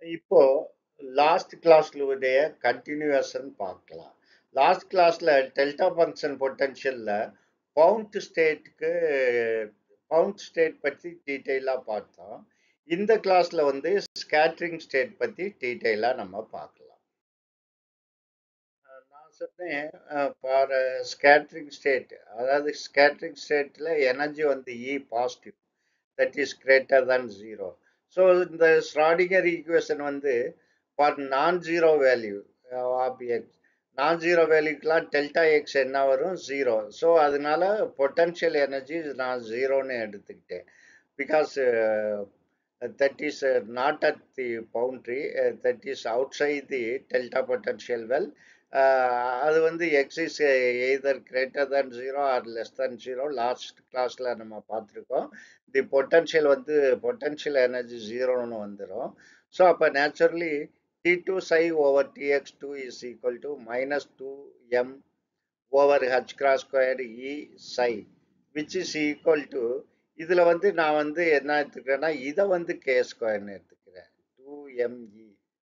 இப்போ லாஸ்ட் கிளாஸ்ல உடைய கண்டினியூஷன் பார்க்கலாம் லாஸ்ட் கிளாஸ்ல டெல்டா ஃபங்க்ஷன் பொட்டன்ஷியல்ல பவுண்ட் ஸ்டேட்டுக்கு பவுண்ட் ஸ்டேட் பத்தி டீட்டெயிலாக பார்த்தோம் இந்த கிளாஸ்ல வந்து ஸ்கேட்டரிங் ஸ்டேட் பத்தி டீட்டெயிலாக நம்ம பார்க்கலாம் அஹ் நான் சொன்னேன் ஃபார் ஸ்கேட்டரிங் ஸ்டேட் அதாவது ஸ்கேட்டரிங் ஸ்டேட்ல எனர்ஜி வந்து E positive that is greater than zero so இந்த ஸ்ராடிங்கர் ஈக்குவேஷன் வந்து for non zero value of x non ஜீரோ வேல்யூக்கெலாம் டெல்டா எக்ஸ் என்ன வரும் ஜீரோ ஸோ அதனால பொட்டன்ஷியல் எனர்ஜி நான் ஜீரோன்னு எடுத்துக்கிட்டேன் because that is not at the boundary that is outside the delta potential well அது வந்து x is either greater than zero or less than zero last கிளாஸில் நம்ம பார்த்துருக்கோம் தி பொட்டன்ஷியல் வந்து பொட்டன்ஷியல் எனர்ஜி ஜீரோன்னு வந்துடும் ஸோ அப்போ naturally d two psi over dx two is equal to minus two m over h cross square E psi which is equal to இதில் வந்து நான் வந்து என்ன எடுத்துக்கிறேன்னா இதை வந்து கே ஸ்கொயர்னு எடுத்துக்கிறேன் டூ எம்இ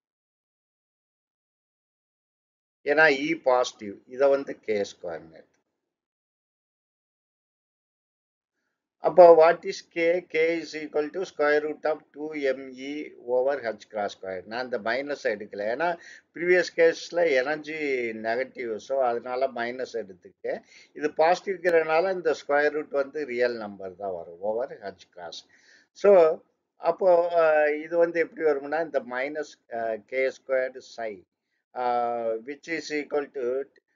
ஏன்னா இ பாசிட்டிவ் இதை வந்து கே ஸ்கொயர்னு எடுத்து அப்போ what is k k is equal to square root of two m E over h cross square நான் இந்த மைனஸ் எடுக்கல ஏன்னா ப்ரீவியஸ் கேஸில் எனர்ஜி நெகட்டிவ் ஸோ அதனால மைனஸ் எடுத்துக்கிட்டேன் இது பாசிட்டிவ்ங்கிறனால இந்த ஸ்கொயர் ரூட் வந்து ரியல் நம்பர் தான் வரும் ஓவர் ஹச் கிராஸ் ஸோ அப்போ இது வந்து எப்படி வரும்னா இந்த minus k squared psi which is equal to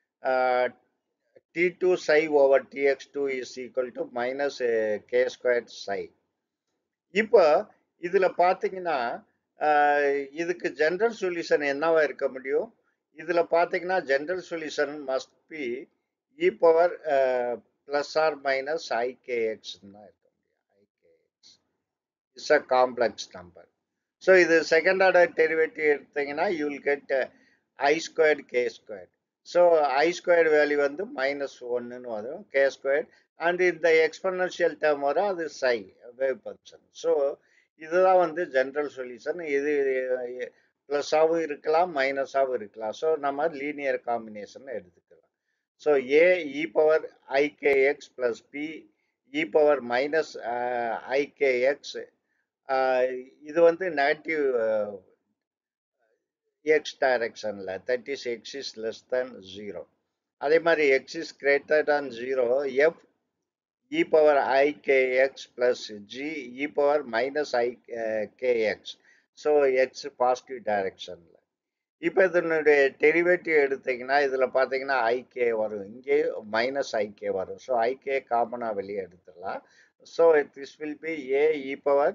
t2 psi over tx2 is equal to minus uh, k squared psi இப்போ இதில் பார்த்தீங்கன்னா இதுக்கு ஜென்ரல் சொல்யூஷன் என்னவா இருக்க முடியும் இதில் பார்த்தீங்கன்னா general solution must be e power plus or minus i k x தான் இருக்க முடியும் i k x it's a complex number so இது செகண்ட் ஆர்டர் டெரிவேட்டிவ் எடுத்தீங்கன்னா you will get i squared k squared so i squared value வந்து மைனஸ் ஒன்னுன்னு வரும் k square and இந்த exponential term வரும் அது சை வேவ் ஃபங்க்ஷன் ஸோ இதுதான் வந்து ஜென்ரல் சொல்யூஷன் இது ப்ளஸ்ஸாகவும் இருக்கலாம் மைனஸாகவும் இருக்கலாம் ஸோ நம்ம லீனியர் காம்பினேஷன் எடுத்துக்கலாம் so A e power i k x plus B e power minus i k x இது வந்து நெகட்டிவ் எக்ஸ் டைரக்ஷனில் that is x is less than zero அதே மாதிரி x is greater than zero F e power i k x plus G e power minus i k x so x positive டைரக்ஷனில் இப்போ இதனுடைய derivative எடுத்தீங்கன்னா இதில் பார்த்தீங்கன்னா ஐகே வரும் இங்கே மைனஸ் ஐகே வரும் ஸோ ஐகே காமனாக வெளியே எடுத்துடலாம் so this will be A e power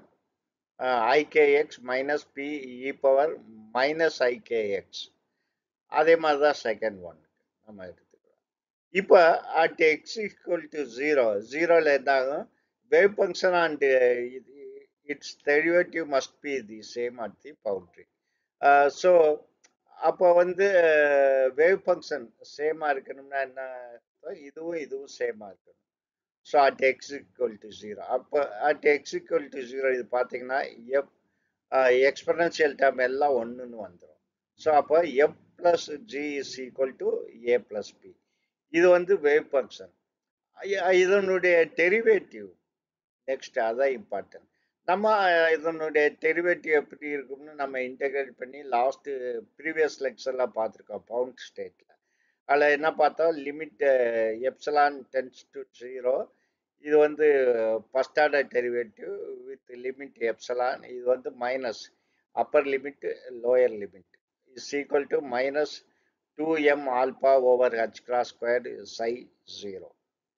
i k x minus B e power minus i k x அதே மாதிரி தான் செகண்ட் ஒன் நம்ம எடுத்துக்கிறோம் இப்போ at x equal to zero ஜீரோவில் என்னாகும் wave function and it's derivative must be the same at the boundary so அப்போ வந்து வேவ் ஃபங்க்ஷன் சேமாக இருக்கணும்னா என்ன இதுவும் இதுவும் சேமாக இருக்கணும் so at x equal to zero அப்போ at x equal to zero இது பார்த்தீங்கன்னா எஃப் எக்ஸ்பனன்ஷியல் டேர்ம் எல்லாம் ஒன்றுன்னு வந்துடும் ஸோ அப்போ F plus G is equal to A plus B இது வந்து வேவ் ஃபங்க்ஷன் இதனுடைய டெரிவேட்டிவ் நெக்ஸ்ட் அதான் இம்பார்ட்டன்ட் நம்ம இதனுடைய டெரிவேட்டிவ் எப்படி இருக்கும்னு நம்ம இன்டெகிரேட் பண்ணி லாஸ்ட்டு ப்ரீவியஸ் லெக்சர்லாம் பார்த்துருக்கோம் பவுண்ட் ஸ்டேட்டில் அதில் என்ன பார்த்தோம் limit epsilon tends to zero இது வந்து first order derivative with limit epsilon இது வந்து minus upper limit lower limit is equal to minus two m alpha over h cross squared psi zero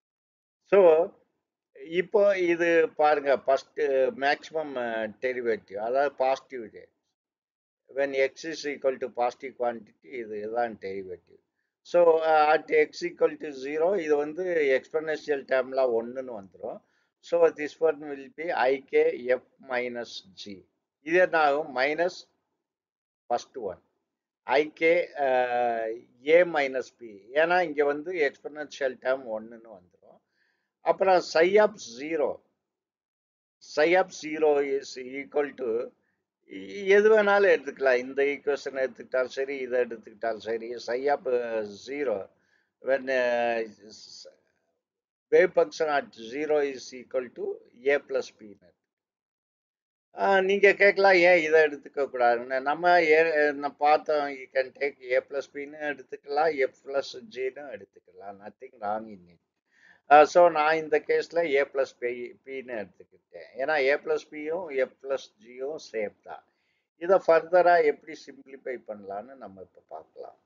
so இப்போ இது பாருங்க ஃபஸ்ட்டு மேக்ஸிமம் டெரிவேட்டிவ் அதாவது positive when x is equal to positive quantity இது இதுதான் derivative so at x equal to zero இது வந்து exponential டேர்ம்லாம் ஒன்றுன்னு வந்துடும் so this one will be i k F minus G இது என்ன ஆகும் minus first one i k A minus B ஏன்னா இங்கே வந்து எக்ஸ்பனன்ஷியல் டேர்ம் ஒன்றுன்னு வந்துடும் அப்புறம் psi of zero psi of 0 is equal to இ- எது வேணாலும் எடுத்துக்கலாம் இந்த ஈக்குவேஷன் எடுத்துக்கிட்டாலும் சரி இதை எடுத்துக்கிட்டாலும் சரி psi of zero when wave function at zero is equal to A plus பின்னு நீங்க கேட்கலாம் ஏன் இதை எடுத்துக்க கூடாதுன்னு நம்ம ஏ நம்ம பார்த்தோம் you can take A plus பின்னு எடுத்துக்கலாம் எஃப் பிளஸ் ஜின்னு எடுத்துக்கலாம் nothing wrong in it so நான் இந்த கேஸில் ஏ ப்ளஸ் பி பின்னு எடுத்துக்கிட்டேன் ஏன்னா ஏ ப்ளஸ் பியும் எஃப் ப்ளஸ் ஜியும் சேம் தான் இதை ஃபர்தராக எப்படி சிம்பிளிஃபை பண்ணலான்னு நம்ம இப்போ பார்க்கலாம்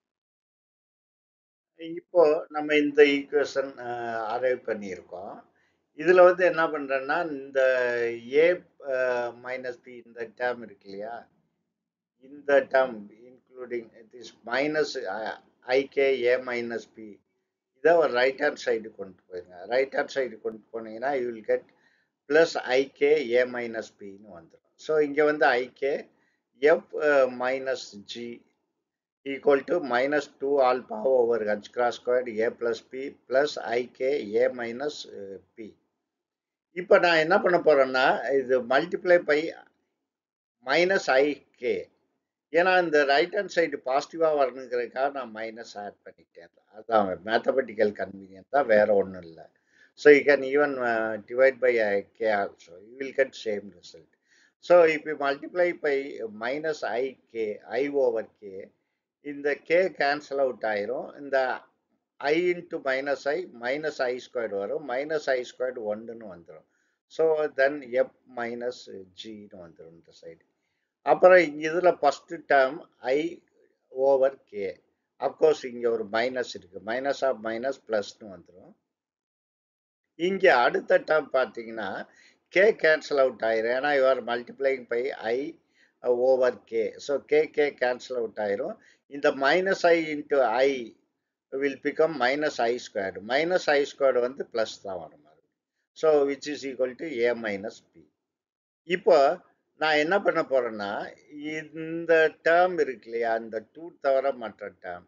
இப்போ நம்ம இந்த ஈக்குவேஷன் அரைவ் பண்ணியிருக்கோம் இதில் வந்து என்ன பண்ணுறேன்னா இந்த ஏ மைனஸ் பி இந்த டேர்ம் இருக்கு இல்லையா இந்த term including this minus i k A minus B இதை ஒரு ரைட் ஹேண்ட் சைடு கொண்டு போயிருங்க ரைட் ஹேண்ட் சைடு கொண்டு போனீங்கன்னா you will get plus i k A minus பின்னு வந்துடும் ஸோ இங்கே வந்து i k F minus G equal to minus two alpha over h cross squared A plus B plus i k A minus B இப்போ நான் என்ன பண்ண போகிறேன்னா இது மல்டிப்ளை பை மைனஸ் ஐகே ஏன்னா இந்த ரைட் ஹேண்ட் சைடு பாசிட்டிவாக வரணுங்கிறதுக்காக நான் மைனஸ் ஆட் பண்ணிட்டேன் அதான் மேத்தமெட்டிக்கல் கன்வீனியன்ட் தான் வேற ஒன்றும் இல்லை so you can even divide by k also you will get same result so இப்போ multiply by minus i k i over k இந்த கே கேன்சல் அவுட் ஆயிரும் இந்த i into minus i minus i squared வரும் minus i squared ஒன்றுன்னு வந்துடும் so then F minus ஜின்னு வந்துடும் இந்த சைடு அப்புறம் இதில் first term i over k of course இங்கே ஒரு மைனஸ் இருக்கு மைனஸ் ஆஃப் மைனஸ் ப்ளஸ்னு வந்துடும் இங்கே அடுத்த டேர்ம் பார்த்தீங்கன்னா கே கேன்சல் அவுட் ஆயிரும் ஏன்னா you are multiplying by i over k so k k cancel out ஆயிரும் இந்த minus i into i will become minus i squared minus i squared வந்து ப்ளஸ் தான் வரும் so which is equal to A minus B இப்போ நான் என்ன பண்ண போறேன்னா இந்த டேர்ம் இருக்கு இல்லையா இந்த டூ தவிர மற்ற டேர்ம்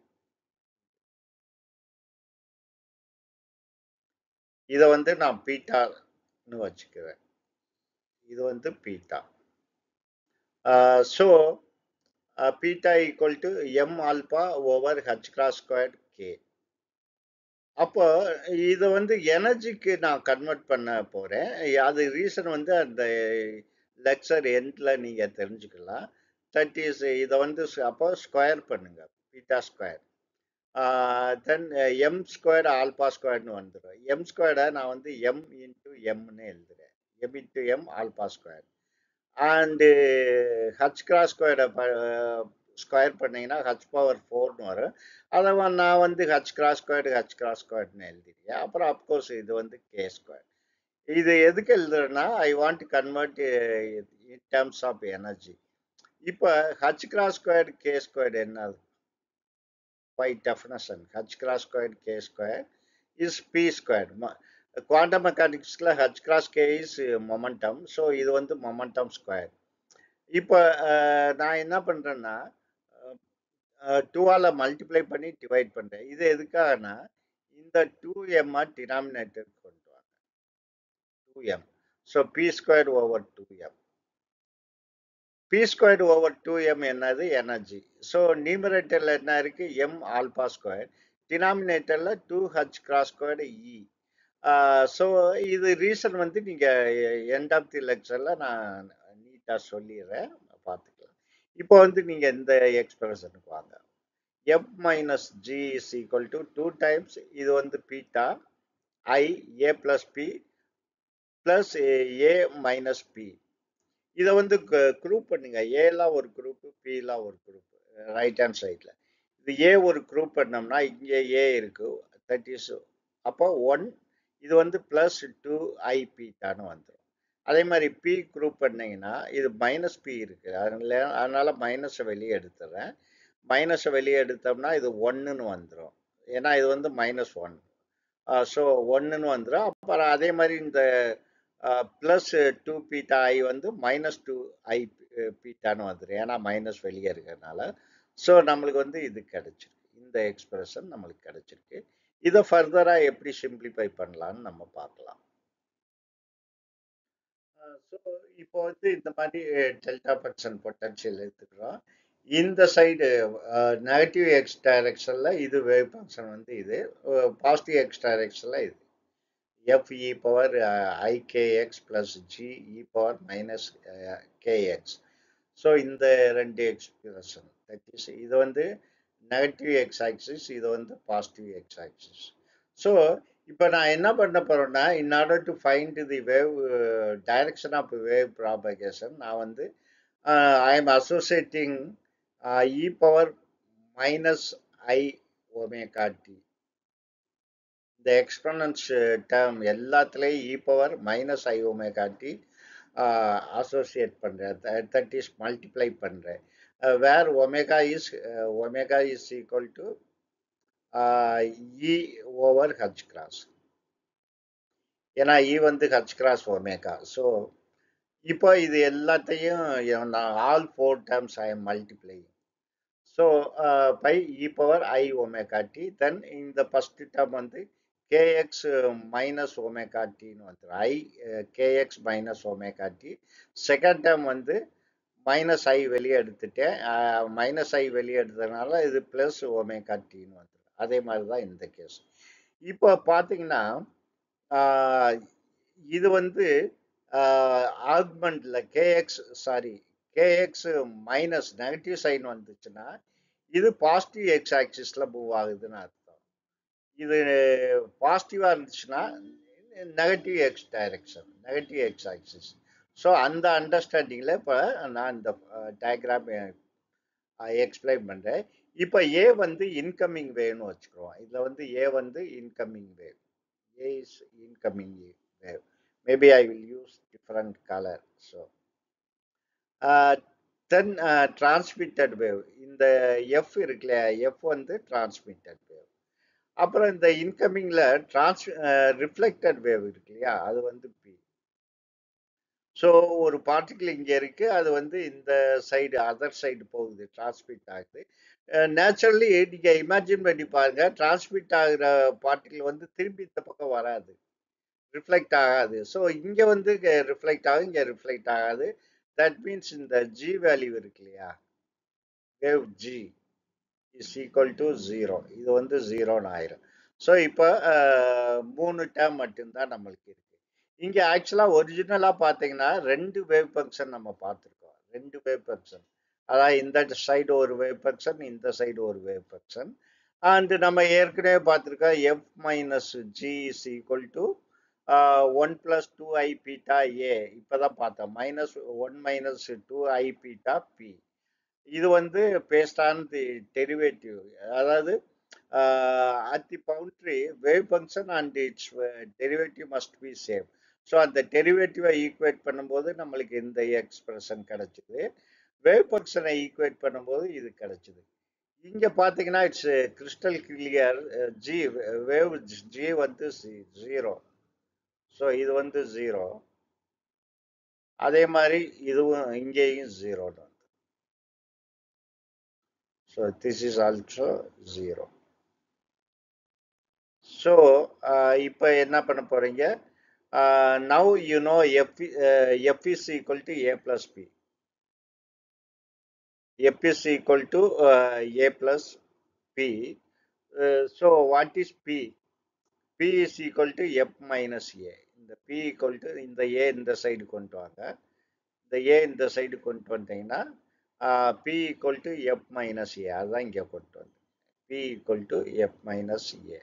இதை வந்து நான் பீட்டான்னு வச்சுக்கிறேன் இது வந்து beta so beta equal to m alpha over h cross squared k அப்போ இதை வந்து எனர்ஜிக்கு நான் கன்வெர்ட் பண்ண போகிறேன் அது ரீசன் வந்து அந்த லெக்சர் எண்டில் நீங்கள் தெரிஞ்சுக்கலாம் தட் இஸ் இதை வந்து அப்போ ஸ்கொயர் பண்ணுங்க beta square then m square alpha ஸ்கொயர்னு வந்துடும் எம் ஸ்கொயர்டை நான் வந்து எம் இன்ட்டு எம்னு எழுதுறேன் m into m alpha square and h cross ஸ்கொயரை ஸ்கொயர் பண்ணீங்கன்னா ஹச் பவர் ஃபோர்னு வரும் அதை நான் வந்து h cross squared h cross ஸ்கொயர்னு எழுதிருக்கேன் அப்புறம் அப்கோர்ஸ் இது வந்து கே ஸ்கொயர் இது எதுக்கு எழுதுறேன்னா I want to convert in terms of energy இப்போ h cross squared k squared என்ன by definition h cross squared k square is B squared quantum மெக்கானிக்ஸில் h cross k is momentum so இது வந்து momentum square இப்போ நான் என்ன பண்ணுறேன்னா டூவால் மல்டிப்ளை பண்ணி டிவைட் பண்ணுறேன் இது எதுக்காகனா இந்த டூ எம்மா டினாமினேட்டர் கொண்டு வாங்க two m so p square over two m p square over two m என்னது எனர்ஜி ஸோ நியூமரேட்டரில் என்ன இருக்குது எம் ஆல்பா ஸ்கொயர் டினாமினேட்டரில் two H cross square E so இது ரீசன் வந்து நீங்கள் எண்ட் ஆஃப் தி லெக்சரில் நான் நீட்டாக சொல்லிடுறேன் பார்த்துக்கலாம் இப்போ வந்து நீங்கள் இந்த எக்ஸ்பிரஷனுக்கு வாங்க F minus G is equal to two times இது வந்து beta i A plus B plus A minus B இதை வந்து குரூப் பண்ணுங்க ஏலாம் ஒரு குரூப்பு பிலாம் ஒரு குரூப் ரைட் ஹேண்ட் சைடில் இது ஏ ஒரு குரூப் பண்ணோம்னா இங்கே ஏ இருக்கு தட் இஸ் அப்போ ஒன் இது வந்து ப்ளஸ் டூ ஐ பீட்டான்னு வந்துடும் அதே மாதிரி பி குரூப் பண்ணீங்கன்னா இது மைனஸ் பி இருக்கு அதனால அதனால மைனஸை வெளியே எடுத்துறேன் மைனஸை வெளியே எடுத்தோம்னா இது ஒன்றுன்னு வந்துடும் ஏன்னா இது வந்து மைனஸ் ஒன் ஸோ ஒன்றுன்னு வந்துடும் அப்புறம் அதே மாதிரி இந்த ப்ளஸ் டூ பீட்டா ஐ வந்து மைனஸ் டூ ஐ பீட்டான்னு வந்துடும் ஏன்னா மைனஸ் வெளியே இருக்கிறதுனால ஸோ நம்மளுக்கு வந்து இது கிடைச்சிருக்கு இந்த எக்ஸ்பிரஷன் நம்மளுக்கு கிடைச்சிருக்கு இதை ஃபர்தராக எப்படி சிம்பிளிஃபை பண்ணலான்னு நம்ம பார்க்கலாம் ஸோ இப்போ வந்து இந்த மாதிரி டெல்டா ஃபங்க்ஷன் பொட்டன்ஷியல் எடுத்துக்கிறோம் இந்த சைடு நெகட்டிவ் எக்ஸ் டைரக்ஷனில் இது வேவ் ஃபங்க்ஷன் வந்து இது பாசிட்டிவ் எக்ஸ் டைரக்ஷனில் இது F e power i k x plus G e power minus k x so இந்த ரெண்டு எக்ஸ்பிரஷன் தட் இஸ் இது வந்து நெகட்டிவ் எக்ஸ் ஆக்சிஸ் இது வந்து பாசிட்டிவ் எக்ஸ் ஆக்சிஸ் ஸோ இப்போ நான் என்ன பண்ண போகிறேன்னா in order to find the wave direction of wave propagation நான் வந்து I am associating e power minus i omega t இந்த எக்ஸ்பனன்ஸ் டேர்ம் எல்லாத்துலேயும் e power minus i omega t associate பண்ணுறேன் தட் இஸ் மல்டிப்ளை பண்ணுறேன் where omega is omega is equal to E over h cross ஏன்னா E வந்து h cross omega so இப்போ இது எல்லாத்தையும் நான் all four terms I am multiply so by e power i omega t then இந்த first term வந்து k x minus omega டின்னு வந்துடும் i k x minus omega t second term வந்து மைனஸ் ஐ வெளியே எடுத்துட்டேன் மைனஸ் ஐ வெளியே எடுத்ததுனால இது ப்ளஸ் ஒமேகா டின்னு வந்துடும் அதே மாதிரி தான் இந்த கேஸ் இப்போ பார்த்தீங்கன்னா இது வந்து ஆக்மெண்ட்ல k x sorry k x minus negative sign வந்துச்சுன்னா இது பாசிட்டிவ் எக்ஸ் ஆக்சிஸ்ல மூவ் ஆகுதுன்னு அர்த்தம் இது பாசிட்டிவா இருந்துச்சுன்னா negative x direction negative x axis so அந்த அண்டர்ஸ்டாண்டிங்கில் இப்போ நான் இந்த டயக்ராம் எக்ஸ்பிளைன் பண்ணுறேன் இப்போ ஏ வந்து இன்கமிங் வேவ்னு வச்சுக்கிறோம் இதில் வந்து ஏ வந்து incoming wave A is incoming wave maybe I will use different colour so then transmitted wave இந்த எஃப் இருக்கு இல்லையா எஃப் வந்து டிரான்ஸ்மிட்டட் வேவ் அப்புறம் இந்த இன்கமிங்கில் டிரான்ஸ் ரிஃப்ளெக்டட் வேவ் இருக்கு இல்லையா அது வந்து பி ஸோ ஒரு பார்ட்டிகிள் இங்கே இருக்கு அது வந்து இந்த சைடு அதர் சைடு போகுது டிரான்ஸ்மிட் ஆகுது நேச்சுரலி நீங்கள் இமேஜின் பண்ணி பாருங்க டிரான்ஸ்மிட் ஆகுற பார்ட்டிகிள் வந்து திரும்பி இந்த பக்கம் வராது ரிஃப்ளெக்ட் ஆகாது ஸோ இங்கே வந்து ரிஃப்ளெக்ட் ஆகும் இங்கே ரிஃப்ளெக்ட் ஆகாது தட் மீன்ஸ் இந்த ஜி வேல்யூ இருக்கு இல்லையா wave G is equal to zero இது வந்து ஜீரோன்னு ஆயிரும் ஸோ இப்போ மூணு டேம் மட்டும்தான் நம்மளுக்கு இருக்கு இங்கே ஆக்சுவலாக ஒரிஜினலாக பார்த்தீங்கன்னா ரெண்டு வேவ் ஃபங்க்ஷன் நம்ம பார்த்துருக்கோம் ரெண்டு வேவ் ஃபங்க்ஷன் அதாவது இந்த சைடு ஒரு வேவ் ஃபங்க்ஷன் இந்த சைடு ஒரு வேவ் ஃபங்க்ஷன் அண்ட் நம்ம ஏற்கனவே பார்த்துருக்கோம் F minus G is equal to one plus two i beta A இப்போதான் பார்த்தோம் minus one minus two i beta B இது வந்து பேஸ்ட் ஆன் தி டெரிவேட்டிவ் அதாவது at the boundary wave function and it's derivative must be same so அந்த டெரிவேட்டிவை equate பண்ணும்போது நம்மளுக்கு இந்த எக்ஸ்பிரஷன் கிடைச்சிது வேவ் ஃபங்க்ஷனை ஈக்குவேட் பண்ணும்போது இது கிடைச்சிது இங்கே பார்த்தீங்கன்னா it's crystal clear G wave G வந்து ஜீரோ ஸோ இது வந்து ஜீரோ அதே மாதிரி இதுவும் இங்கேயும் ஜீரோ தான் so this is also zero so இப்போ என்ன பண்ண போறீங்க now you know F F is equal to A plus B F is equal to A plus B so what is B B is equal to F minus A இந்த B equal to இந்த A இந்த side கொண்டு வாங்க இந்த A இந்த side கொண்டு வந்தீங்கன்னா B equal to F minus A அதுதான் இங்கே கொண்டு வந்து B equal to F minus A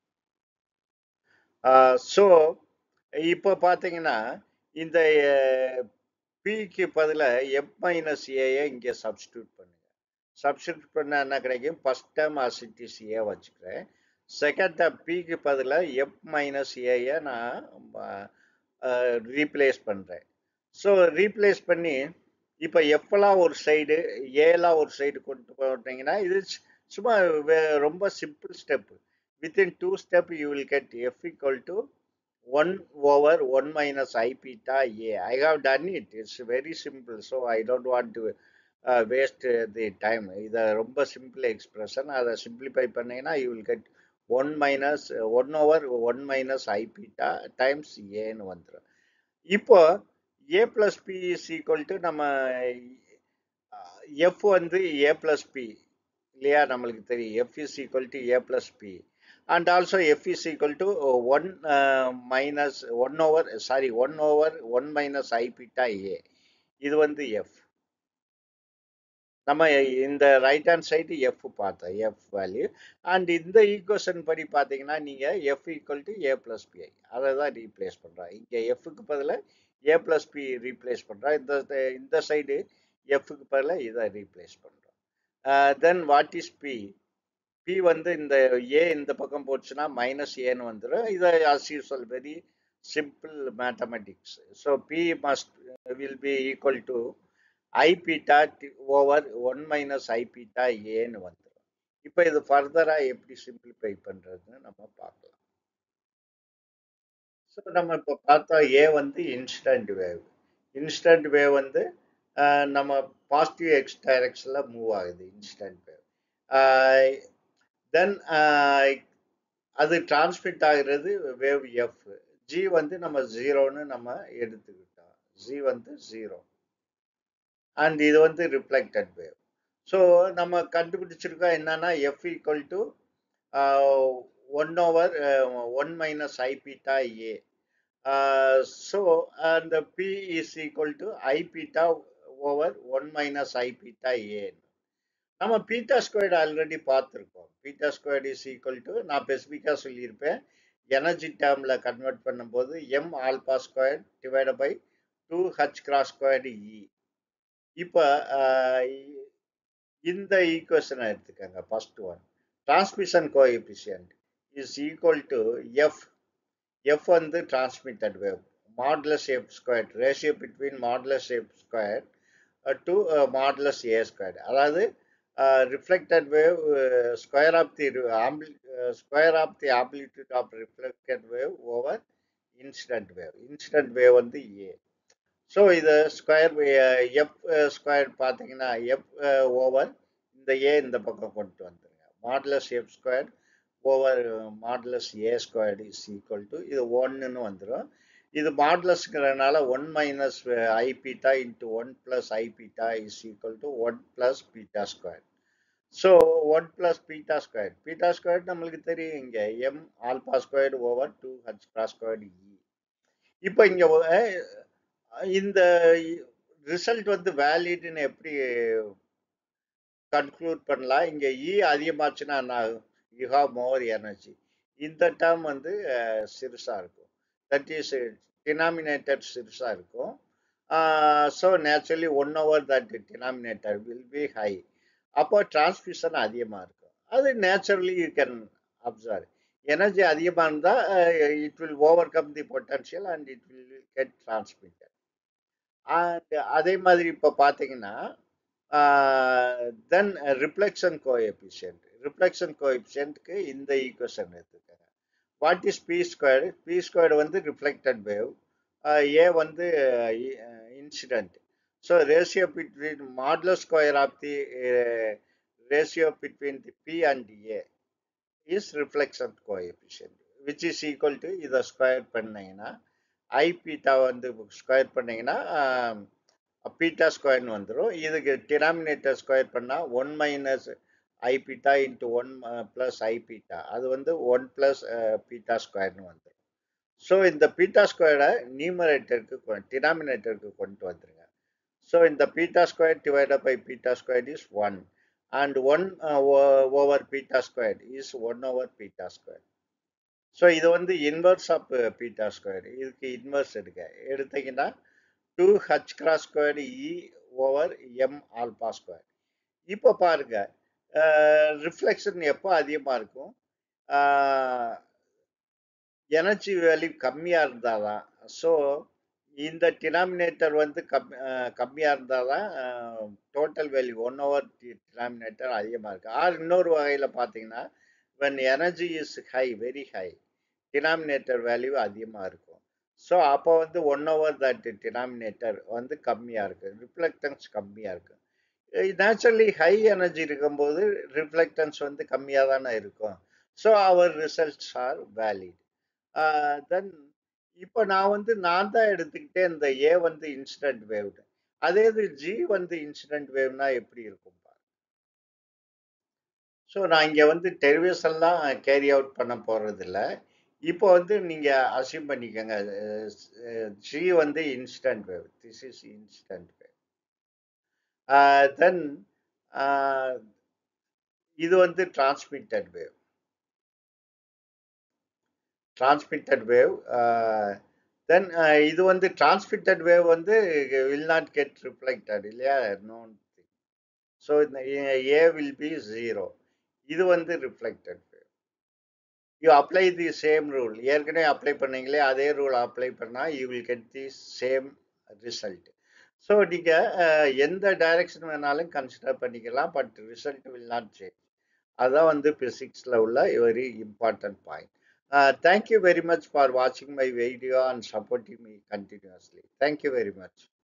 so இப்போ பார்த்தீங்கன்னா இந்த பிக்கு பதிலாக எஃப் மைனஸ் ஏயை இங்கே சப்ஸ்டியூட் பண்ணுங்க சப்ஸ்டியூட் பண்ணால் என்ன கிடைக்கும் ஃபஸ்ட் டைம் அசிட்டிஸ் ஏ வச்சுக்கிறேன் செகண்ட் டைம் பிக்கு பதிலாக எஃப் மைனஸ் ஏயை நான் ரீப்ளேஸ் பண்ணுறேன் ஸோ ரீப்ளேஸ் பண்ணி இப்போ எப்பெல்லாம் ஒரு சைடு ஏலாம் ஒரு சைடு கொண்டு போட்டீங்கன்னா இது சும்மா ரொம்ப simple step within two step you will get F equal to one over one minus I beta A I have done it it's very simple so I don't want to waste the time இதை ரொம்ப simple expression அதை simplify பண்ணீங்கன்னா you will get one minus one over one minus I beta times ஏன்னு வந்துடும் இப்போ A plus B is equal to நம்ம F வந்து A plus B இல்லையா நம்மளுக்கு தெரியும் F is equal to A plus B and also F is equal to one minus one over sorry one over one minus i beta A இது வந்து F நம்ம இந்த right hand side F பார்த்தோம் F value and இந்த equation படி பார்த்தீங்கன்னா நீங்கள் F equal to A plus B அதை தான் ரீப்ளேஸ் பண்ணுறோம் இங்கே எஃப்க்கு பதிலாக ஏ பிளஸ் பி ரீப்ளேஸ் பண்ணுறோம் இந்த இந்த சைடு எஃப்க்கு பதிலாக இதை ரீப்ளேஸ் பண்ணுறோம் then what is B B வந்து இந்த ஏ இந்த பக்கம் போச்சுன்னா மைனஸ் ஏன்னு வந்துடும் இதை as usual very simple mathematics so B must will be equal to i beta over one minus I beta ஏன்னு வந்துடும் இப்போ இது ஃபர்தராக எப்படி சிம்பிளிஃபை பண்ணுறதுன்னு நம்ம பார்க்கலாம் ஸோ நம்ம இப்போ பார்த்தோம் ஏ வந்து இன்ஸ்டன்ட் வேவ் இன்ஸ்டன்ட் வேவ் வந்து நம்ம பாசிட்டிவ் எக்ஸ் டைரக்ஷனில் மூவ் ஆகுது இன்ஸ்டன்ட் வேவ் தென் அது டிரான்ஸ்மிட் ஆகிறது வேவ் எஃப் ஜி வந்து நம்ம ஜீரோன்னு நம்ம எடுத்துக்கிட்டோம் ஜி வந்து ஜீரோ அண்ட் இது வந்து ரிஃப்ளெக்டட் வேவ் ஸோ நம்ம கண்டுபிடிச்சிருக்கோம் என்னன்னா F equal to one over one minus i beta A so அந்த B is equal to i beta over one minus i beta ஏன்னு நம்ம பீட்டா ஸ்கொயர்டு ஆல்ரெடி பார்த்துருக்கோம் beta squared is equal to நான் ஸ்பெசிஃபிக்காக சொல்லியிருப்பேன் எனர்ஜி டேர்மில் கன்வெர்ட் பண்ணும்போது m alpha square divide by two H cross squared E இப்போ இந்த ஈக்குவேஷனை எடுத்துக்கோங்க first one transmission coefficient is equal to F F வந்து transmitted wave modulus F square ratio between modulus F square to modulus A square அதாவது reflected wave square of the ampli square of the amplitude of reflected wave over incident wave incident wave வந்து A so இது square F square பார்த்தீங்கன்னா F over இந்த A இந்த பக்கம் கொண்டு வந்துருங்க modulus F square over modulus A squared is equal to இது ஒன்னுன்னு வந்துடும் இது மாடுலஸ்ங்கிறதுனால one minus I beta into one plus I beta is equal to one plus beta square so one plus beta square beta square நம்மளுக்கு தெரியும் இங்கே M alpha squared over two H cross squared E இப்போ இங்கே இந்த result வந்து வேலிட்னு எப்படி conclude பண்ணலாம் இங்கே இ அதிகமாச்சுன்னா என்ன ஆகும் யூ ஹாவ் மோர் எனர்ஜி இந்த டேர்ம் வந்து சிறுசாக இருக்கும் தட் இஸ் டினாமினேட்டர் சிறுசாக இருக்கும் so naturally one over that denominator will be high அப்போ டிரான்ஸ்மிஷன் அதிகமாக இருக்கும் அது naturally you can observe energy அதிகமாக இருந்தால் it will overcome the potential and it will get transmitted and அதே மாதிரி இப்போ பார்த்தீங்கன்னா தென் ரிஃப்ளெக்ஷன் கோஎபிஷியன்ட் ரிஃப்ளெக்ஷன் கோஎபிஷியன்ட்க்கு இந்த ஈக்குவேஷன் எடுத்துக்கோங்க what is B squared B squared வந்து ரிஃப்ளெக்டட் வேவ் ஏ வந்து incident so ratio between modular square of the ratio between the B and A is reflection coefficient which is equal to இதை square பண்ணீங்கன்னா I beta வந்து square பண்ணீங்கன்னா beta ஸ்கொயர்னு வந்துடும் இதுக்கு denominator square பண்ணால் one minus I beta into one plus I beta அது வந்து ஒன் ப்ளஸ் பீட்டா ஸ்கொயர்னு வந்துடும் ஸோ இந்த பீட்டா ஸ்கொயரை நியூமரேட்டருக்கு டினாமினேட்டருக்கு கொண்டு வந்துருங்க ஸோ இந்த beta square divided by beta square is one and one over beta square is one over beta square so இது வந்து இன்வர்ஸ் ஆஃப் பீட்டா ஸ்கொயர் இதுக்கு இன்வர்ஸ் எடுக்க எடுத்தீங்கன்னா two H cross square E over M alpha square இப்போ பாருங்க reflection எப்போ அதிகமாக இருக்கும் எனர்ஜி வேல்யூ கம்மியாக இருந்தால் தான் ஸோ இந்த டினாமினேட்டர் வந்து கம் கம்மியாக இருந்தால் தான் total value one over denominator அதிகமாக இருக்குது ஆர் இன்னொரு வகையில் பார்த்தீங்கன்னா when energy is high very high denominator value அதிகமாக இருக்கும் ஸோ அப்போ வந்து ஒன் ஓவர் தட் டினாமினேட்டர் வந்து கம்மியாக இருக்குது ரிஃப்ளெக்டன்ஸ் கம்மியாக இருக்குது நேச்சுரலி ஹை எனர்ஜி இருக்கும்போது ரிஃப்ளெக்டன்ஸ் வந்து கம்மியாக தானே இருக்கும் so our results are valid then இப்போ நான் வந்து நான் தான் எடுத்துக்கிட்டேன் இந்த ஏ வந்து இன்சிடென்ட் வேவ்னு அதே இது ஜி வந்து இன்சிடென்ட் வேவ்னா எப்படி இருக்கும் ஸோ நான் இங்கே வந்து டெரிவேஸ் எல்லாம் கேரி அவுட் பண்ண போகிறது இல்லை இப்போ வந்து நீங்கள் அசியூம் பண்ணிக்கோங்க ஜி வந்து instant wave this is instant wave then இது வந்து transmitted wave transmitted wave then இது வந்து டிரான்ஸ்மிட்டட் வேவ் வந்து வில் நாட் கெட் ரிஃப்ளெக்டட் இல்லையா நோன் திங் ஸோ இந்த ஏ வில் பி ஜீரோ இது வந்து reflected wave you apply the same rule ஏற்கனவே அப்ளை பண்ணீங்களே அதே ரூல் அப்ளை பண்ணால் you will get the same result so நீங்கள் எந்த டைரக்ஷன் வேணாலும் கன்சிடர் பண்ணிக்கலாம் but result will not change அதுதான் வந்து பிசிக்ஸில் உள்ள very important point thank you very much for வாட்சிங் my video and supporting me continuously thank you very much